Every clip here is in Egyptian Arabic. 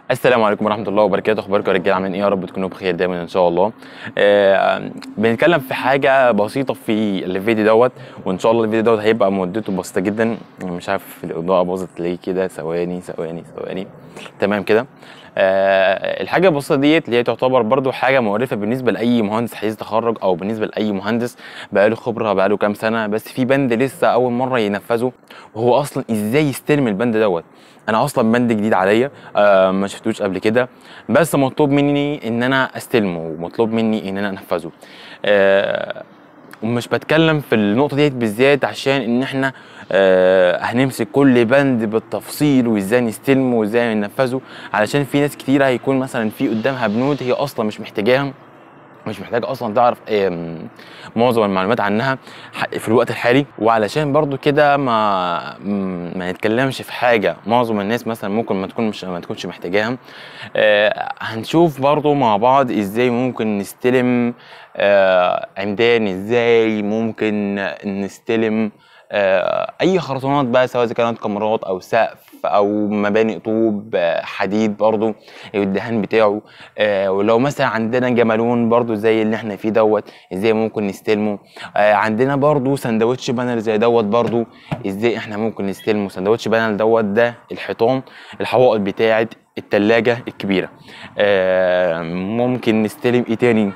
السلام عليكم ورحمه الله وبركاته اخباركم يا رجاله عاملين ايه يا رب تكونوا بخير دايما ان شاء الله آه بنتكلم في حاجه بسيطه في الفيديو دوت وان شاء الله الفيديو دوت هيبقى مدته بسيطه جدا مش عارف الاضاءه باظت ليه كده ثواني ثواني ثواني تمام كده آه الحاجه البسيطه ديت اللي هي تعتبر برضو حاجه مقرفه بالنسبه لاي مهندس حديث تخرج او بالنسبه لاي مهندس بقاله خبره بقاله كام سنه بس في بند لسه اول مره ينفذه وهو اصلا ازاي يستلم البند دوت انا اصلا بند جديد عليا آه ما شفتوش قبل كده بس مطلوب مني ان انا استلمه ومطلوب مني ان انا انفذه آه ومش بتكلم في النقطه ديت بالذات عشان ان احنا آه هنمسك كل بند بالتفصيل وازاي نستلمه وازاي ننفذه علشان في ناس كتيره هيكون مثلا في قدامها بنود هي اصلا مش محتاجاها مش محتاج اصلا تعرف آم، معظم المعلومات عنها ح- في الوقت الحالي وعلشان برضو كده ما م- ما نتكلمش في حاجه معظم الناس مثلا ممكن ما تكون مش ما تكونش محتاجاها آه، هنشوف برضو مع بعض ازاي ممكن نستلم آه، عمدان ازاي ممكن نستلم آه، اي خرسانات بقى سواء اذا كانت كاميرات او سقف او مباني طوب آه، حديد برضو الدهان بتاعه آه، ولو مثلا عندنا جمالون برضو زي اللي احنا فيه دوت ازاي ممكن نستلمه آه، عندنا برضو سندوتش بانل زي دوت برضو ازاي احنا ممكن نستلمه سندوتش بانل دوت ده الحيطان الحوائط بتاعه التلاجة الكبيرة آه، ممكن نستلم ايه تاني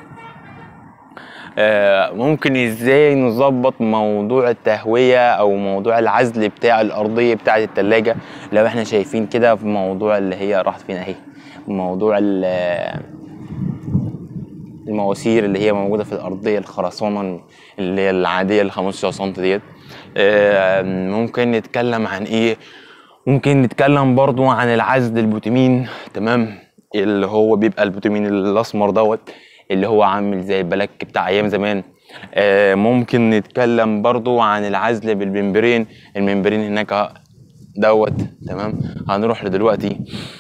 آه، ممكن ازاي نظبط موضوع التهوية او موضوع العزل بتاع الارضية بتاعة التلاجة لو احنا شايفين كده في موضوع اللي هي راحت فينا اهي موضوع ال- المواسير اللي هي موجودة في الأرضية الخرسانة اللي هي العادية ال 15 سم ديت آه، ممكن نتكلم عن ايه ممكن نتكلم برضو عن العزل البوتامين تمام اللي هو بيبقى البوتامين الأسمر دوت اللي هو عامل زي البلاك بتاع أيام زمان آه، ممكن نتكلم برضو عن العزل بالممبرين الممبرين هناك دوت تمام هنروح لدلوقتي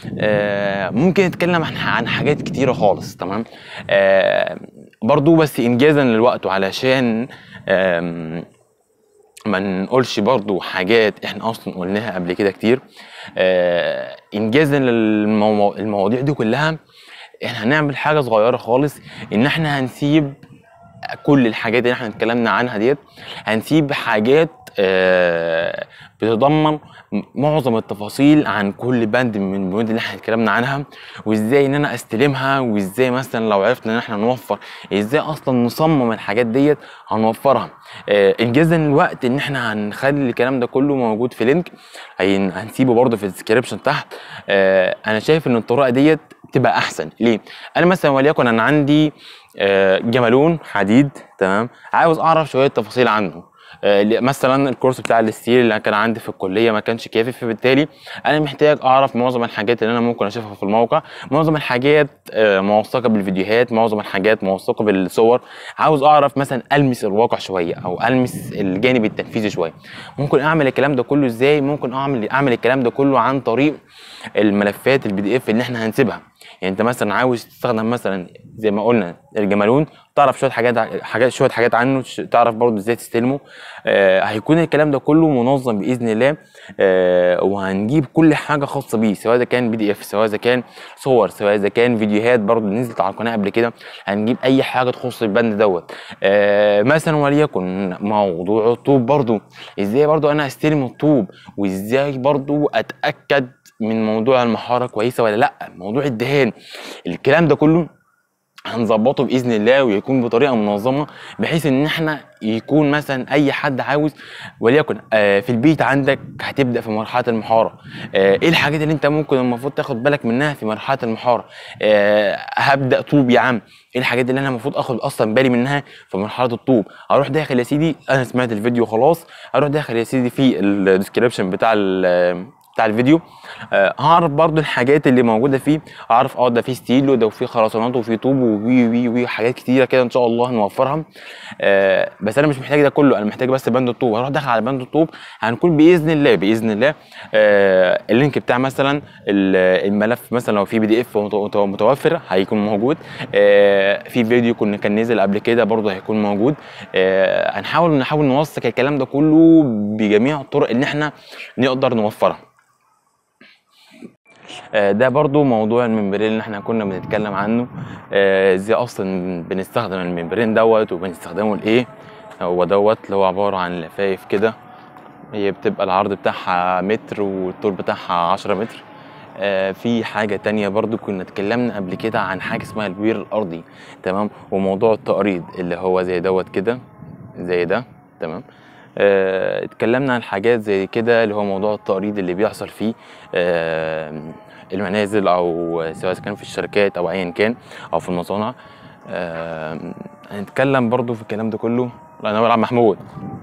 آه ممكن نتكلم عن عن حاجات كتيره خالص تمام آه برضو بس انجازا للوقت وعلشان آم، ما نقولش برضو حاجات احنا اصلا قلناها قبل كده كتير آه انجازا للمواضيع دي كلها احنا هنعمل حاجه صغيره خالص ان احنا هنسيب كل الحاجات اللي احنا اتكلمنا عنها ديت هنسيب حاجات آه، بتتضمن معظم التفاصيل عن كل بند من البنود اللي احنا اتكلمنا عنها وازاي ان انا استلمها وازاي مثلا لو عرفنا ان احنا نوفر ازاي اصلا نصمم الحاجات ديت هنوفرها آه، انجازا الوقت ان احنا هنخلي الكلام ده كله موجود في لينك هين- هنسيبه برضه في الديسكريبشن تحت آه، انا شايف ان الطريقه ديت تبقى احسن ليه انا مثلا وليكن انا عندي آه، جمالون حديد تمام عاوز اعرف شويه تفاصيل عنه آه، ل- مثلا الكورس بتاع الستيل اللي كان عندي في الكليه ما كانش كافي فبالتالي انا محتاج اعرف معظم الحاجات اللي انا ممكن اشوفها في الموقع معظم الحاجات آه، موثقه بالفيديوهات معظم الحاجات موثقه بالصور عاوز اعرف مثلا المس الواقع شويه او المس الجانب التنفيذي شويه ممكن اعمل الكلام ده كله ازاي ممكن اعمل اعمل الكلام ده كله عن طريق الملفات البي دي اف اللي احنا هنسيبها يعني انت مثلا عاوز تستخدم مثلا زي ما قلنا الجمالون تعرف شويه حاجات ع- حاجات شويه حاجات عنه ش- تعرف برضو ازاي تستلمه آه هيكون الكلام ده كله منظم باذن الله آه وهنجيب كل حاجه خاصه بيه سواء اذا كان بي دي اف سواء اذا كان صور سواء اذا كان فيديوهات برضو نزلت على القناه قبل كده هنجيب اي حاجه تخص البند دوت آه مثلا وليكن موضوع الطوب برضو ازاي برضو انا استلم الطوب وازاي برضو اتاكد من موضوع المحاره كويسه ولا لا موضوع الدهان الكلام ده كله هنظبطه باذن الله ويكون بطريقه منظمه بحيث ان احنا يكون مثلا اي حد عاوز وليكن آه، في البيت عندك هتبدا في مرحله المحاره آه، ايه الحاجات اللي انت ممكن المفروض تاخد بالك منها في مرحله المحاره آه، هبدا طوب يا عم ايه الحاجات اللي انا المفروض اخد اصلا بالي منها في مرحله الطوب اروح داخل يا سيدي انا سمعت الفيديو خلاص اروح داخل يا سيدي في الديسكريبشن بتاع ال- بتاع الفيديو آه، هعرف برضو الحاجات اللي موجوده فيه اعرف اه ده فيه ستيل وده فيه خرسانات وفيه طوب وي وي وي حاجات كتيره كده ان شاء الله هنوفرها آه، بس انا مش محتاج ده كله انا محتاج بس بند الطوب هروح داخل على بند الطوب هنكون باذن الله باذن الله آه، اللينك بتاع مثلا ال- الملف مثلا لو في بي دي اف متوفر هيكون موجود آه، في فيديو كنا كان نزل قبل كده برضه هيكون موجود آه، هنحاول نحاول نوثق الكلام ده كله بجميع الطرق اللي احنا نقدر نوفرها آه، ده برضو موضوع الممبرين اللي احنا كنا بنتكلم عنه آه، ازاي اصلا بنستخدم الممبرين دوت وبنستخدمه لايه هو دوت اللي هو عبارة عن لفايف كده هي بتبقى العرض بتاعها متر والطول بتاعها عشرة متر آه، في حاجة تانية برضو كنا اتكلمنا قبل كده عن حاجة اسمها البير الأرضي تمام وموضوع التقريض اللي هو زي دوت كده زي ده تمام آه، اتكلمنا عن حاجات زي كده اللي هو موضوع التقريض اللي بيحصل فيه آه، المنازل او سواء كان في الشركات او ايا كان او في المصانع آه، هنتكلم برضو في الكلام ده كله الله ينور على محمود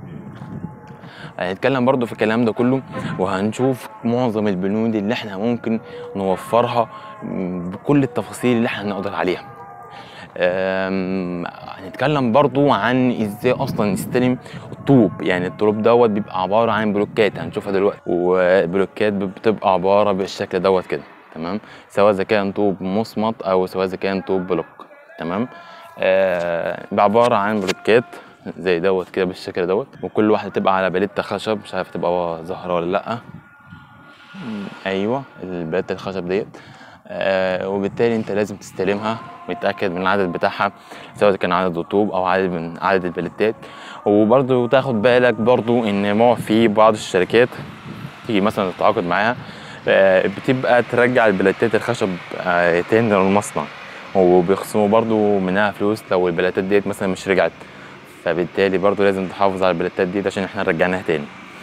هنتكلم برضو في الكلام ده كله وهنشوف معظم البنود اللي احنا ممكن نوفرها م، بكل التفاصيل اللي احنا نقدر عليها أم، هنتكلم برضو عن ازاي اصلا نستلم الطوب يعني الطوب دوت بيبقى عباره عن بلوكات هنشوفها دلوقتي والبلوكات بتبقى عباره بالشكل دوت كده تمام سواء اذا كان طوب مصمت او سواء اذا كان طوب بلوك تمام آه بيبقى عباره عن بلوكات زي دوت كده بالشكل دوت وكل واحده تبقى على باليته خشب مش عارف تبقى ظاهره ولا لا مم، ايوه الباليته الخشب ديت آه وبالتالي انت لازم تستلمها وتتاكد من العدد بتاعها سواء كان عدد الطوب او عدد من عدد البلتات وبرضو تاخد بالك برضو ان ما في بعض الشركات تيجي مثلا تتعاقد معاها آه، بتبقى ترجع البلاتات الخشب آه، تاني للمصنع وبيخصموا برضو منها فلوس لو البلاتات ديت مثلا مش رجعت فبالتالي برضو لازم تحافظ على البلاتات ديت عشان احنا رجعناها تاني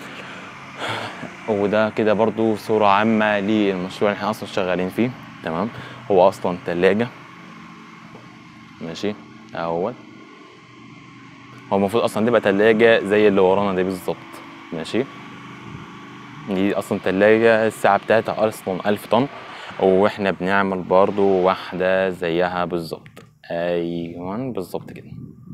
وده كده برضو صورة عامة للمشروع اللي احنا اصلا شغالين فيه تمام هو اصلا تلاجة ماشي اهوت هو المفروض اصلا تبقى تلاجة زي اللي ورانا دي بالظبط ماشي دي اصلا تلاجة السعة بتاعتها اصلا الف طن واحنا بنعمل برضو واحدة زيها بالظبط ايوه بالظبط كده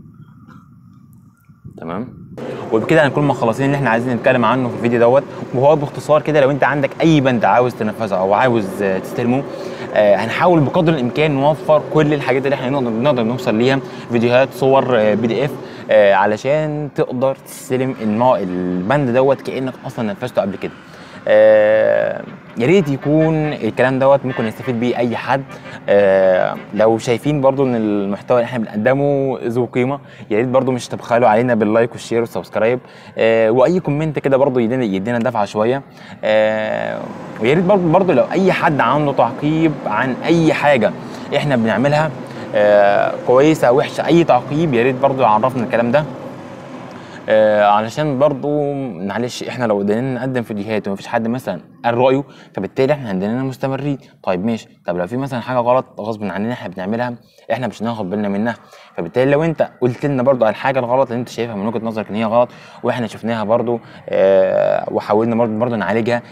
تمام وبكده هنكون مخلصين اللي احنا عايزين نتكلم عنه في الفيديو دوت وهو باختصار كده لو انت عندك اي بند عاوز تنفذه او عاوز آه، تستلمه آه، هنحاول بقدر الامكان نوفر كل الحاجات اللي احنا نقدر نقدر نوصل ليها فيديوهات صور بي دي اف علشان تقدر تستلم النوع البند دوت كانك اصلا نفذته قبل كده آه، يا ريت يكون الكلام دوت ممكن يستفيد بيه اي حد آه، لو شايفين برضو ان المحتوى اللي احنا بنقدمه ذو قيمه يا ريت برضو مش تبخلوا علينا باللايك والشير والسبسكرايب آه، واي كومنت كده برضو يدينا يدينا دفعه شويه آه، ويا ريت برضو برضو لو اي حد عنده تعقيب عن اي حاجه احنا بنعملها آه، كويسه وحشه اي تعقيب يا ريت برضو يعرفنا الكلام ده آه علشان برضو معلش احنا لو قدرنا نقدم فيديوهات ومفيش حد مثلا قال رايه فبالتالي احنا عندنا مستمرين طيب ماشي طب لو في مثلا حاجه غلط غصب عننا احنا بنعملها احنا مش هناخد بالنا منها فبالتالي لو انت قلت لنا برضو على الحاجه الغلط اللي انت شايفها من وجهه نظرك ان هي غلط واحنا شفناها برضو آه وحاولنا برضو, برضو نعالجها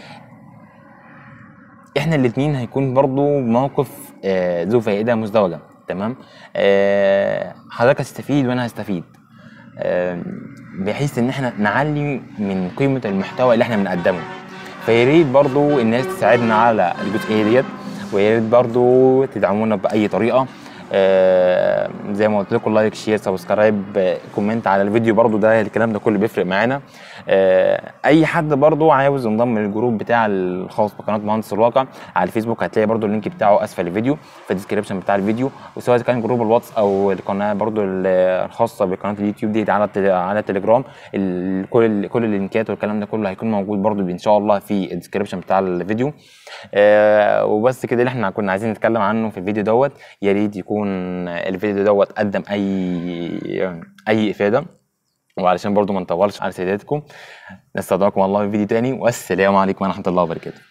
احنا الاتنين هيكون برضو موقف آه ذو فائده مزدوجه تمام آه حضرتك هتستفيد وانا هستفيد آه بحيث ان احنا نعلي من قيمه المحتوى اللي احنا بنقدمه فيا ريت برضو الناس تساعدنا على الجزئيه ديت ويا ريت برضو تدعمونا باي طريقه آه زي ما قلت لكم لايك شير سبسكرايب آه، كومنت على الفيديو برضو ده الكلام ده كله بيفرق معانا آه اي حد برضو عاوز ينضم للجروب بتاع الخاص بقناه مهندس الواقع على الفيسبوك هتلاقي برضو اللينك بتاعه اسفل الفيديو في الديسكربشن بتاع الفيديو وسواء كان جروب الواتس او القناه برضو ال- الخاصه بقناه اليوتيوب دي على التل- على التليجرام ال- كل كل اللينكات والكلام ده كله هيكون موجود برضو ان شاء الله في الديسكربشن بتاع الفيديو آه وبس كده اللي احنا كنا عايزين نتكلم عنه في الفيديو دوت يا ريت يكون الفيديو دوت قدم اي اي افاده وعلشان برضو ما نطولش على سيادتكم نستودعكم الله في فيديو تاني والسلام عليكم ورحمه الله وبركاته